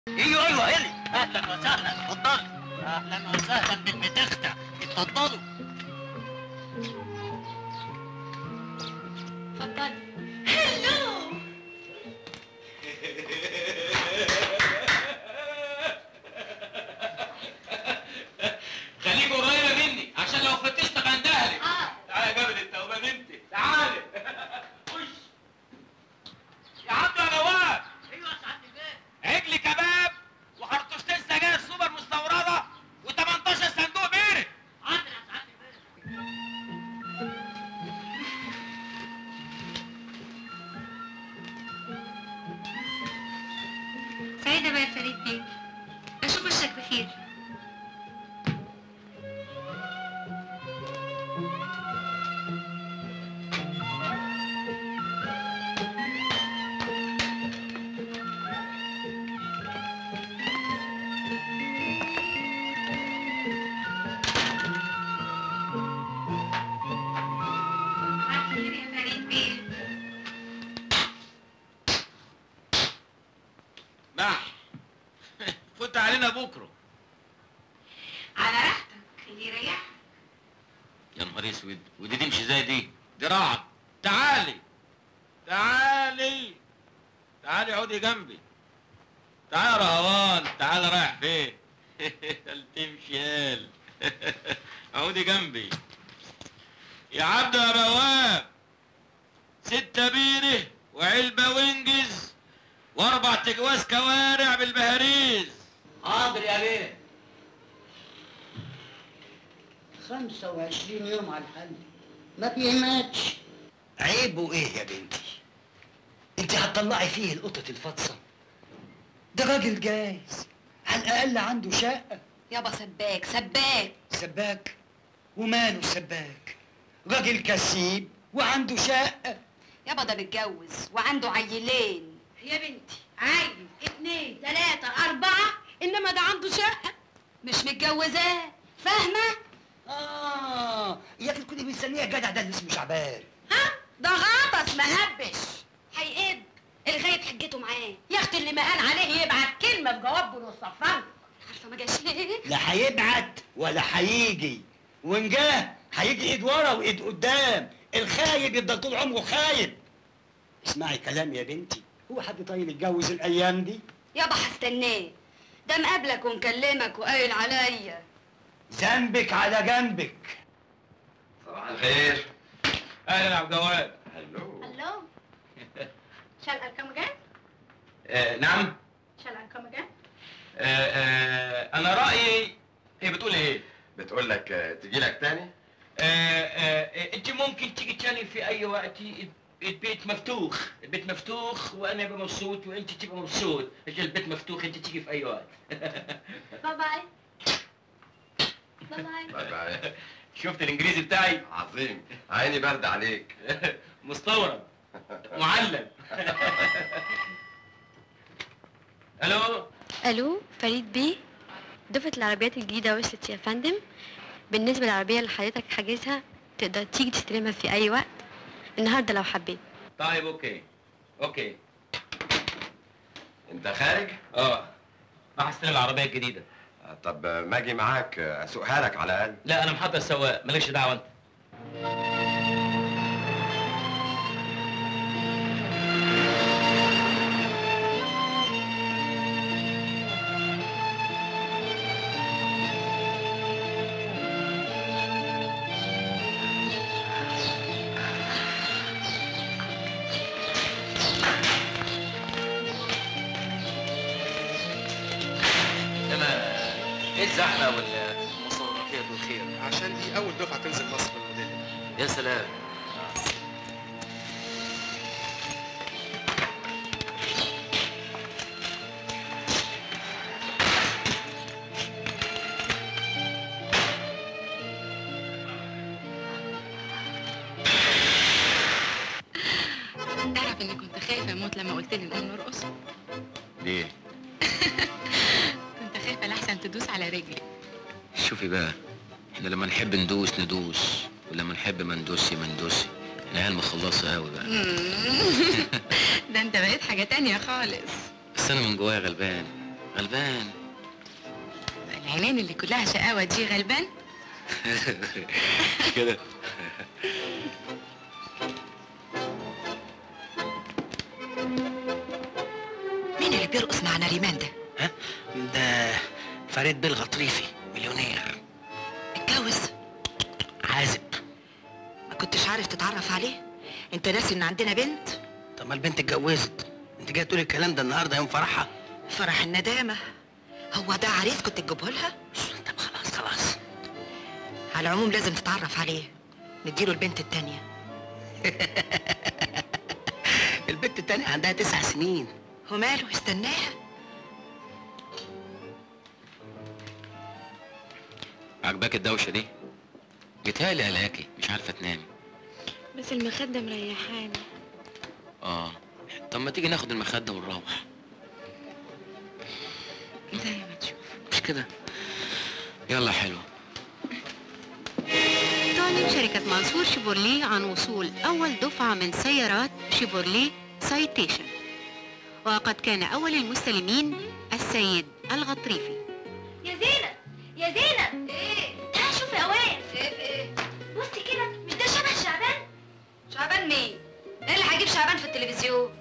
ايوه ايوه الي اهلا وسهلا اتفضل اهلا وسهلا بالمتختة اتفضلوا اتفضلي هلو خليك قريبه مني عشان لو فتشتك عندها لك اه تعالى يا جبل التوبان انت تعالى خش يا عبد يا نواف ايوه يا سعاده الباشا عجل كباب وخرطوشتين سجاير سوبر مستورده و18 صندوق بيرك حاضر يا سعاده الباشا سعيدة بقى يا فريد بيه أشوف وشك بخير خير يا فريد بيه مح فوت علينا بكره على راحتك اللي يريحك يا نهار اسود ودي تمشي زي دي دي راعة تعالي تعالي تعالي عودي جنبي تعالي يا رهوان تعالي رايح فين قال تمشي يال عودي جنبي يا عبد يا بواب ستة بيره وعلبة وينجز واربع تجواز كوارع بالبهاريز حاضر يا بيه 25 يوم على الحل ما بيهمتش عيبه ايه يا بنتي انت هتطلعي فيه القطة الفطسة ده راجل جايز على الاقل عنده شقة يابا سباك سباك سباك وماله السباك راجل كسيب وعنده شقة يابا ده متجوز وعنده عيلين يا بنتي عيل اتنين تلاتة أربعة إنما ده عنده شقة مش متجوزاه فاهمة؟ اه يا اخي تكوني مستنيه الجدع ده اللي اسمه شعبان ها ده غطس مهبش هيقب الغايب حجته معاه يا أختي اللي ما قال عليه يبعت كلمة بجواب بنص صفر عارفة ما جاش ليه؟ لا هيبعت ولا هيجي وان جه هيجي ايد ورا وايد قدام الخايب يفضل طول عمره خايب اسمعي كلام يا بنتي هو حد طيب يتجوز الايام دي يابا هستناه ده مقابلك ومكلمك وقايل عليا ذنبك على جنبك صباح الخير اهلا يا عبد الجواد هلو هلو شال أرقام جاي آه نعم شال أرقام جاي آه آه انا رايي هي بتقول ايه بتقول لك تجي لك تاني آه آه انت ممكن تيجي تاني في اي وقت البيت مفتوح البيت مفتوح وانا ابقى مبسوط وانت تبقى مبسوط عشان البيت مفتوح انت تيجي في اي وقت باي باي باي باي باي باي شفت الانجليزي بتاعي عظيم عيني برد عليك مستورد معلم الو الو فريد بيه دفعة العربيات الجديدة وصلت يا فندم بالنسبة للعربية اللي حضرتك حاجزها تقدر تيجي تستلمها في أي وقت النهاردة لو حبيت طيب اوكي اوكي انت خارج اه راح استلم العربيه الجديده طب ما اجي معاك اسوقها لك على الاقل لا انا محضر سواق مالكش دعوه انت انما ايه الزحمه والمصورات والخير عشان دي اول دفعه تنزل مصر بالموديل ده يا سلام تعرف إني كنت خايفة أموت لما قلت لي نقوم نرقص ليه كنت خايفة لحسن تدوس على رجلي شوفي بقى احنا لما نحب ندوس ندوس ولما نحب ما ندوسي ما ندوسي احنا عيال مخلصه قوي بقى ده أنت بقيت حاجة تانية خالص بس انا من جوايا غلبان غلبان العينين اللي كلها شقاوة دي غلبان مش كده مين اللي بيرقص مع نريمان ده؟ ده فريد بيه الغطريفي مليونير اتجوز عازب ما كنتش عارف تتعرف عليه انت ناسي ان عندنا بنت طب ما البنت اتجوزت انت جاي تقولي الكلام ده النهارده يوم فرحها فرح الندامة هو ده عريس كنت تجيبه لها؟ طب خلاص خلاص على العموم لازم تتعرف عليه نديله البنت التانية البنت التانية عندها تسع سنين وماله استناها عجباك الدوشه دي جيتهالي قلقاكي مش عارفه تنامي بس المخدة مريحاني اه طب ما تيجي ناخد المخده ونروح زي ما تشوف مش كده يلا حلوه تعلن شركة منصور شيفورليه عن وصول أول دفعة من سيارات شيفورليه سايتيشن وقد كان أول المستلمين السيد الغطريفي يا زينب يا زينب ايه تعالي شوفي يا وائل ايه ايه بصي كده مش ده شبه شعبان شعبان مين؟ ايه اللي هيجيب شعبان في التلفزيون؟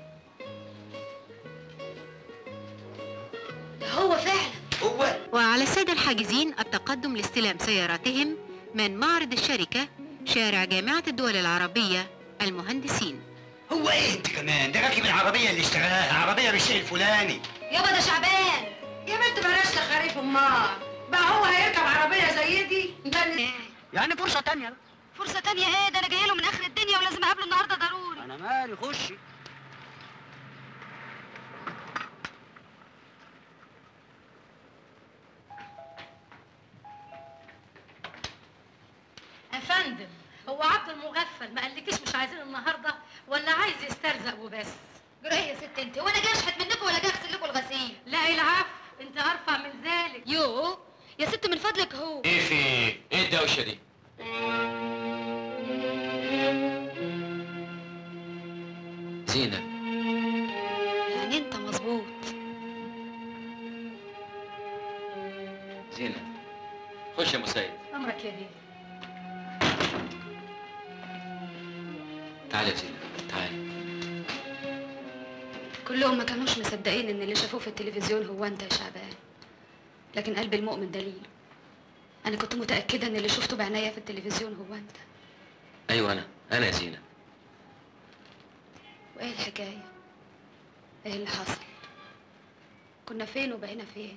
ده هو فعلا هو وعلى السادة الحاجزين التقدم لاستلام سياراتهم من معرض الشركة شارع جامعة الدول العربية المهندسين هو ايه انت كمان ده راكب العربيه اللي اشتراها عربيه بالشيء الفلاني يابا ده شعبان يا بنت بلاش تخريف امال بقى هو هيركب عربيه زي دي انت يعني فرصه تانية فرصه تانية ايه ده انا جايه له من اخر الدنيا ولازم اقابله النهارده ضروري انا مالي خشي يا فندم هو عبد المغفل ما قالكيش مش عايزين النهارده ولا عايز يسترزق وبس جرى يا ست انت وانا جاي اشحت منكم ولا جاي اغسل لكم الغسيل لا العفو انت ارفع من ذلك يو يا ست من فضلك هو ايه في ايه ايه الدوشه دي زينب يعني انت مظبوط زينب خش يا مسيد امرك يا بيه تعالي يا زينب تعالي كلهم ما كانوش مصدقين ان اللي شافوه في التلفزيون هو انت يا شعبان لكن قلب المؤمن دليل انا كنت متاكده ان اللي شفته بعناية في التلفزيون هو انت ايوه انا انا يا زينب وايه الحكايه ايه اللي حصل كنا فين وبقينا فين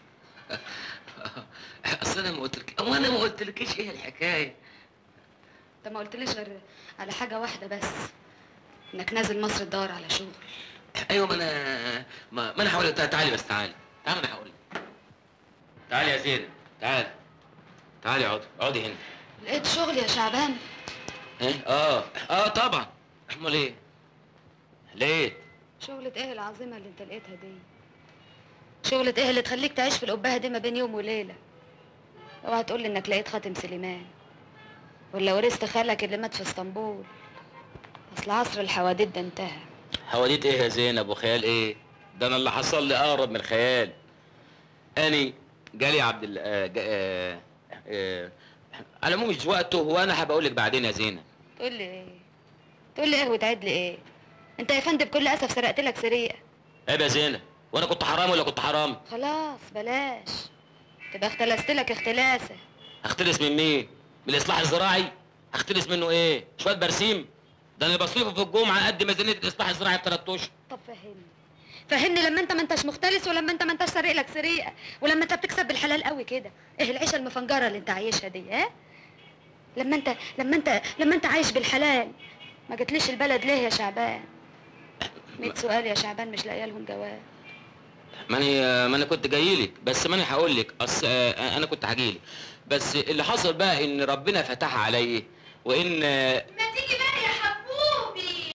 اصل انا ما قلتلك او انا ما قلتلكيش ايه الحكايه انت ما قلتليش غير على حاجه واحده بس انك نازل مصر تدور على شغل ايوه ما انا ما, ما انا هقول لك تعالي بس تعالي تعالي انا هقول لك تعالي يا زينب تعالي تعالي اقعدي اقعدي هنا لقيت شغل يا شعبان ايه اه اه طبعا امال ايه لقيت شغلة ايه العظيمة اللي انت لقيتها دي شغلة ايه اللي تخليك تعيش في القبهة دي ما بين يوم وليلة اوعى تقول لي انك لقيت خاتم سليمان ولا ورثت خالك اللي مات في اسطنبول اصل عصر الحواديت ده انتهى حواديت ايه يا زينب وخيال ايه ده انا اللي حصل لي اقرب من الخيال اني جالي عبد ال آه جا- آه آه على العموم مش وقته وانا هبقول لك بعدين يا زينب تقول لي ايه تقول لي ايه وتعيد لي ايه انت يا فندم بكل اسف سرقت لك سرقه عيب يا زينب وانا كنت حرام ولا كنت حرام خلاص بلاش تبقى اختلست لك اختلاسه هختلس من مين من الاصلاح الزراعي هختلس منه ايه شويه برسيم ده انا بصرفه في الجمعه قد ميزانيه الاصلاح الزراعي بثلاث اشهر طب فهمني فهمني لما انت ما انتش مختلس ولما انت ما انتش سارق لك سرقه ولما انت بتكسب بالحلال قوي كده ايه العيشه المفنجره اللي انت عايشها دي ها لما انت لما انت لما انت عايش بالحلال ما جتليش البلد ليه يا شعبان 100 سؤال يا شعبان مش لاقيه لهم جواب ما انا ما انا كنت جاي لك بس ما انا هقول لك اصل آه، انا كنت هاجي لك بس اللي حصل بقى ان ربنا فتح علي وان آه،